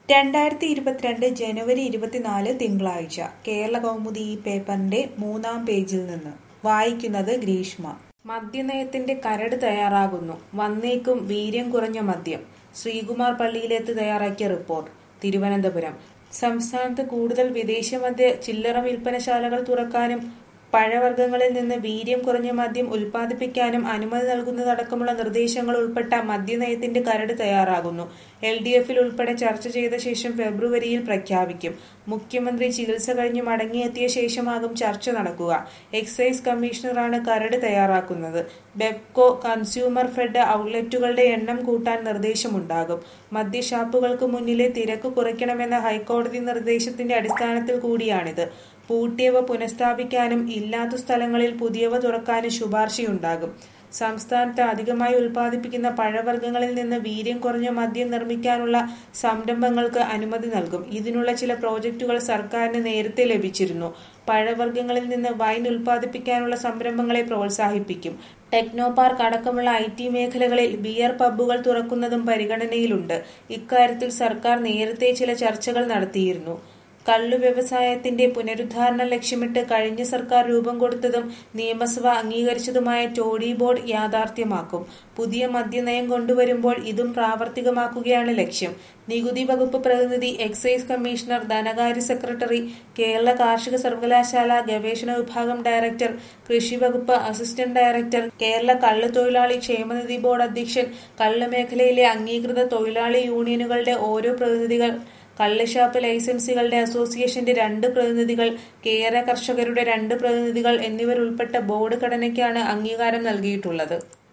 രണ്ടായിരത്തി ഇരുപത്തിരണ്ട് ജനുവരി ഇരുപത്തിനാല് തിങ്കളാഴ്ച കേരള കൗമുദി ഈ പേപ്പറിന്റെ മൂന്നാം പേജിൽ നിന്ന് വായിക്കുന്നത് ഗ്രീഷ്മ മദ്യനയത്തിന്റെ കരട് തയ്യാറാകുന്നു വന്നേക്കും വീര്യം കുറഞ്ഞ മദ്യം ശ്രീകുമാർ പള്ളിയിലെത്ത് തയ്യാറാക്കിയ റിപ്പോർട്ട് തിരുവനന്തപുരം സംസ്ഥാനത്ത് കൂടുതൽ വിദേശ മദ്യ ചില്ലറ വിൽപ്പനശാലകൾ തുറക്കാനും പഴവർഗ്ഗങ്ങളിൽ നിന്ന് വീര്യം കുറഞ്ഞ മദ്യം ഉൽപ്പാദിപ്പിക്കാനും അനുമതി നൽകുന്നതടക്കമുള്ള നിർദ്ദേശങ്ങൾ ഉൾപ്പെട്ട മദ്യനയത്തിന്റെ കരട് തയ്യാറാകുന്നു എൽ ഡി എഫിൽ ഉൾപ്പെടെ ചർച്ച ചെയ്ത ശേഷം ഫെബ്രുവരിയിൽ പ്രഖ്യാപിക്കും മുഖ്യമന്ത്രി ചികിത്സ കഴിഞ്ഞ് മടങ്ങിയെത്തിയ ശേഷമാകും ചർച്ച നടക്കുക എക്സൈസ് കമ്മീഷണറാണ് കരട് തയ്യാറാക്കുന്നത് ബെപ്കോ കൺസ്യൂമർ ഫെഡ് ഔട്ട്ലെറ്റുകളുടെ എണ്ണം കൂട്ടാൻ നിർദ്ദേശമുണ്ടാകും മദ്യഷാപ്പുകൾക്ക് മുന്നിലെ തിരക്ക് കുറയ്ക്കണമെന്ന ഹൈക്കോടതി നിർദ്ദേശത്തിന്റെ അടിസ്ഥാനത്തിൽ കൂടിയാണിത് പൂട്ടിയവ പുനഃസ്ഥാപിക്കാനും ഇല്ലാത്ത സ്ഥലങ്ങളിൽ പുതിയവ തുറക്കാനും ശുപാർശയുണ്ടാകും സംസ്ഥാനത്ത് അധികമായി ഉൽപ്പാദിപ്പിക്കുന്ന പഴവർഗ്ഗങ്ങളിൽ നിന്ന് വീര്യം കുറഞ്ഞ മദ്യം നിർമ്മിക്കാനുള്ള സംരംഭങ്ങൾക്ക് അനുമതി നൽകും ഇതിനുള്ള ചില പ്രോജക്റ്റുകൾ സർക്കാരിന് നേരത്തെ ലഭിച്ചിരുന്നു പഴവർഗ്ഗങ്ങളിൽ നിന്ന് വൈൻ ഉൽപ്പാദിപ്പിക്കാനുള്ള സംരംഭങ്ങളെ പ്രോത്സാഹിപ്പിക്കും ടെക്നോ പാർക്ക് അടക്കമുള്ള ഐ ടി മേഖലകളിൽ ബിയർ പബ്ബുകൾ തുറക്കുന്നതും പരിഗണനയിലുണ്ട് ഇക്കാര്യത്തിൽ സർക്കാർ നേരത്തെ ചില ചർച്ചകൾ നടത്തിയിരുന്നു കള്ളു വ്യവസായത്തിന്റെ പുനരുദ്ധാരണം ലക്ഷ്യമിട്ട് കഴിഞ്ഞ സർക്കാർ രൂപം കൊടുത്തതും നിയമസഭ അംഗീകരിച്ചതുമായ ടോഡി ബോർഡ് യാഥാർത്ഥ്യമാക്കും പുതിയ മദ്യനയം കൊണ്ടുവരുമ്പോൾ ഇതും പ്രാവർത്തികമാക്കുകയാണ് ലക്ഷ്യം നികുതി വകുപ്പ് പ്രതിനിധി എക്സൈസ് കമ്മീഷണർ ധനകാര്യ സെക്രട്ടറി കേരള കാർഷിക സർവകലാശാല ഗവേഷണ വിഭാഗം ഡയറക്ടർ കൃഷി വകുപ്പ് അസിസ്റ്റന്റ് ഡയറക്ടർ കേരള കള്ളു തൊഴിലാളി ക്ഷേമനിധി ബോർഡ് അധ്യക്ഷൻ കള്ളു മേഖലയിലെ അംഗീകൃത തൊഴിലാളി യൂണിയനുകളുടെ ഓരോ പ്രതിനിധികൾ കള്ളുഷാപ്പ് ലൈസൻസുകളുടെ അസോസിയേഷന്റെ രണ്ട് പ്രതിനിധികൾ കേര കർഷകരുടെ രണ്ട് പ്രതിനിധികൾ എന്നിവരുൾപ്പെട്ട ബോർഡ് ഘടനയ്ക്കാണ് അംഗീകാരം നൽകിയിട്ടുള്ളത്